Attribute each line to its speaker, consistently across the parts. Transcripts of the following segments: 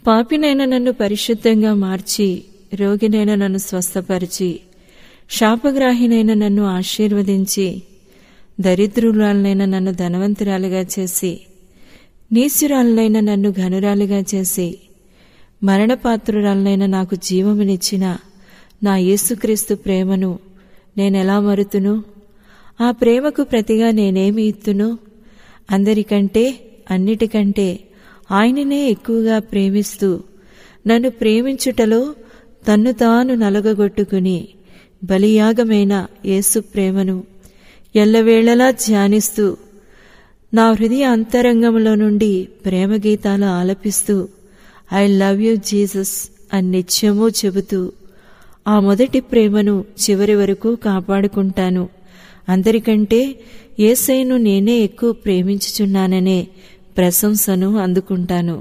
Speaker 1: పాపినైన నన్ను పరిశుద్ధంగా మార్చి రోగినైన నన్ను స్వస్థపరిచి శాపగ్రాహినైన నన్ను ఆశీర్వదించి దరిద్రురాలనైన నన్ను ధనవంతురాలుగా చేసి నీచురాలనైన నన్ను ఘనురాలుగా చేసి మరణపాత్రురాలనైన నాకు జీవమునిచ్చిన నా యేసుక్రీస్తు ప్రేమను నేనెలా మరుతును ఆ ప్రేమకు ప్రతిగా నేనేమి ఇత్తును అందరికంటే అన్నిటికంటే ఆయననే ఎక్కువగా ప్రేమిస్తూ నన్ను ప్రేమించుటలో తన్ను తాను నలగగొట్టుకుని బలియాగమైన యేసు ప్రేమను ఎల్లవేళలా ధ్యానిస్తూ నా హృదయ అంతరంగంలో నుండి ప్రేమ గీతాలు ఆలపిస్తూ ఐ లవ్ యూ జీసస్ అని నిత్యమూ చెబుతూ ఆ మొదటి ప్రేమను చివరి వరకు కాపాడుకుంటాను అందరికంటే ఏసైను నేనే ఎక్కువ ప్రేమించుచున్నాననే ప్రశంసను అందుకుంటాను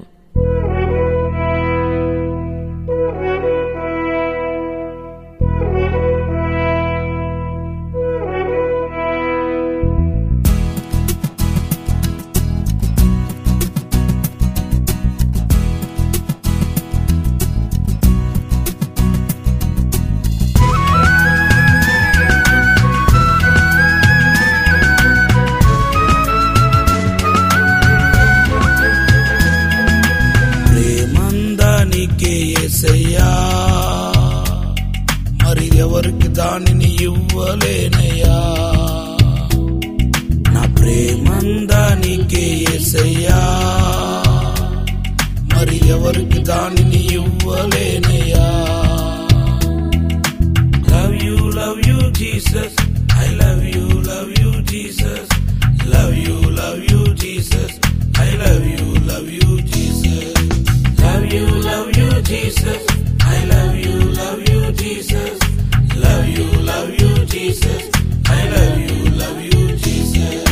Speaker 2: ప్రేమందానికే ఎసయ్యా మరి ఎవరికి దానిని ఇవ్వలేనయ్యా నా ప్రేమందానికే ఎసయ్యా మరి ఎవరికి దానిని ఇవ్వలేనయ్యా love you love you Jesus I love you love you Jesus love you love you Jesus I love you love you Jesus love you love you Jesus I love you love you Jesus love you love you Jesus I love you love you Jesus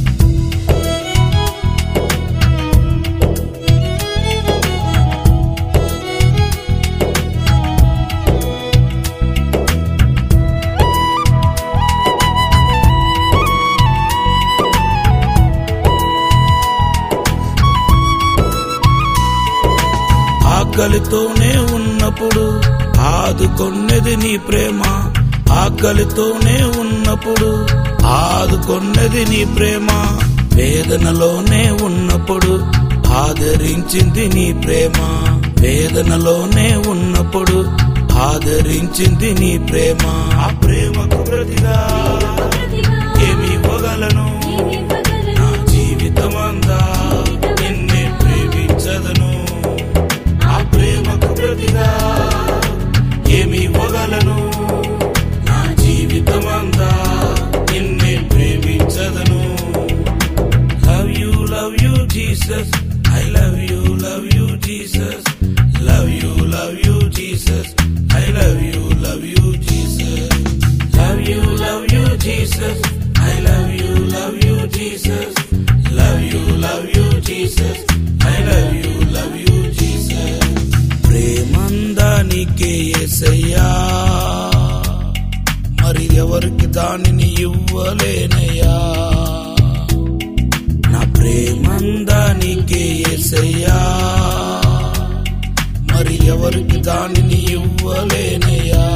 Speaker 2: ఆకలితోనే ఉన్నప్పుడు ఆదుకొన్నది నీ ప్రేమ ఆకలితోనే ఉన్నప్పుడు ఆదుకొన్నది నీ ప్రేమ వేదనలోనే ఉన్నప్పుడు ఆదరించింది నీ ప్రేమ వేదనలోనే ఉన్నప్పుడు ఆదరించింది నీ ప్రేమ ఆ ప్రేమకు ప్రతిగా ఏమి ఇవ్వగలను నా జీవితమంతా నిన్నే ప్రేమించదను ఆ ప్రేమకు ప్రతిగా ఏమి ఇవ్వగలను నా జీవితమంతా నిన్నే ప్రేమించదను love you love you Jesus I love you love you Jesus love you love you Jesus I love you love you Jesus love you love you Jesus I love you love you Jesus love you love you Jesus I love you love you Jesus ప్రేమందానికే ఎసయ్యా మరి ఎవరికి దానిని ఇవ్వలేనయ్యా నా ప్రేమందానికే ఎసయ్యా మరి ఎవరికి దానిని ఇవ్వలేనయ్యా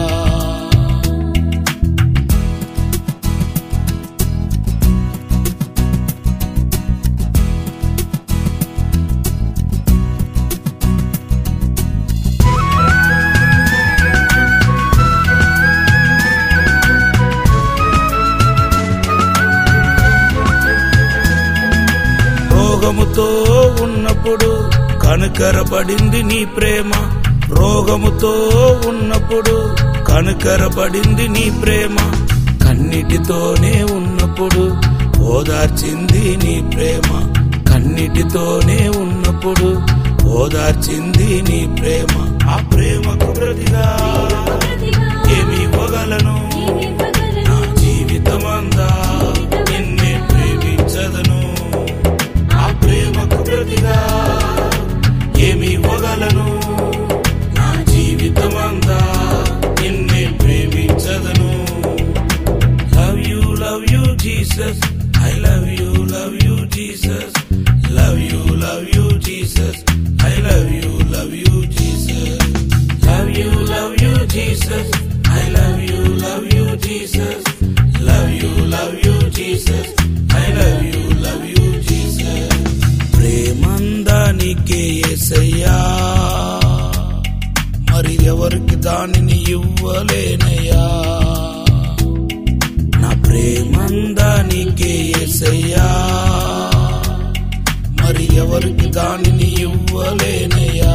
Speaker 2: రోగముతో ఉన్నప్పుడు కనుకరపడింది నీ ప్రేమ రోగముతో ఉన్నప్పుడు కనుకరపడింది నీ ప్రేమ కన్నిటితోనే ఉన్నప్పుడు ఓదార్చింది నీ ప్రేమ కన్నిటితోనే ఉన్నప్పుడు ఓదార్చింది నీ ప్రేమ ఆ ప్రేమకు ప్రతిగా ఏమి ఇవ్వగలను నా జీవితమంతా నిన్నే ప్రేమించదను ఆ ప్రేమకు ప్రతిగా ఏమి ఇవ్వగలను నా జీవితమంతా నిన్నే ప్రేమించదను love you love you Jesus I love you love you Jesus love you love you Jesus I love you love you దానిని ఇవ్వలేనయ్యా నా ప్రేమందా నీకే ఏసయ్యా మరి ఎవరికి దానిని ఇవ్వలేనయ్యా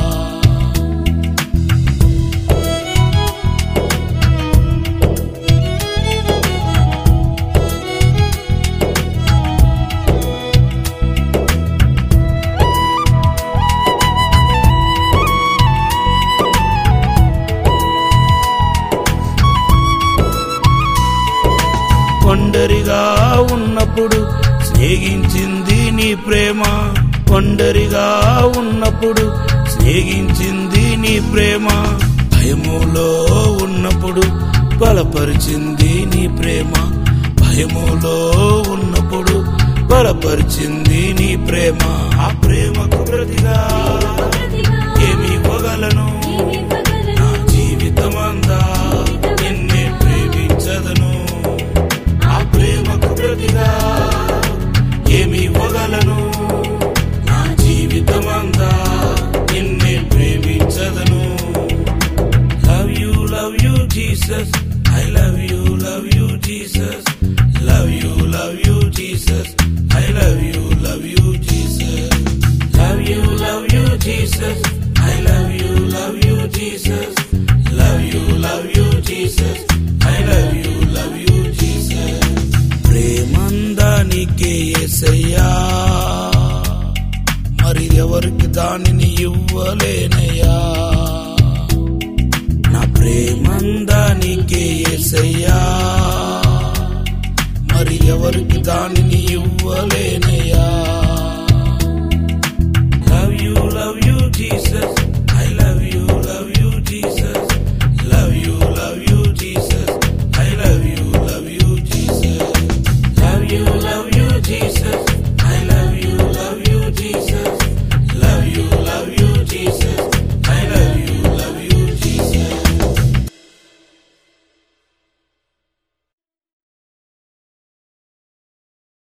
Speaker 2: ఒంటరిగా ఉన్నప్పుడు స్నేహించింది నీ ప్రేమ ఒంటరిగా ఉన్నప్పుడు స్నేహించింది నీ ప్రేమ భయములో ఉన్నప్పుడు బలపరిచింది నీ ప్రేమ భయములో ఉన్నప్పుడు బలపరిచింది నీ ప్రేమ ఆ ప్రేమకు ప్రతిగా ఏమి ఇవ్వగలను నా జీవితమంతా నిన్నే ప్రేమించదను ఆ ప్రేమకు ప్రతిగా ఏమి ఇవ్వగలను నా జీవితమంతా నిన్నే ప్రేమించదను love you love you Jesus I love you love you Jesus love you love you Jesus I love you love you Jesus love you love you Jesus I love you love you Jesus love you love you Jesus I love you love you Jesus ప్రేమందానికే ఎసయ్యా మరి ఎవరికి దానిని ఇవ్వలేనయ్యా నా ప్రేమందానికే ఎసయ్యా మరి ఎవరికి దానిని ఇవ్వలేనయ్యా love you love you Jesus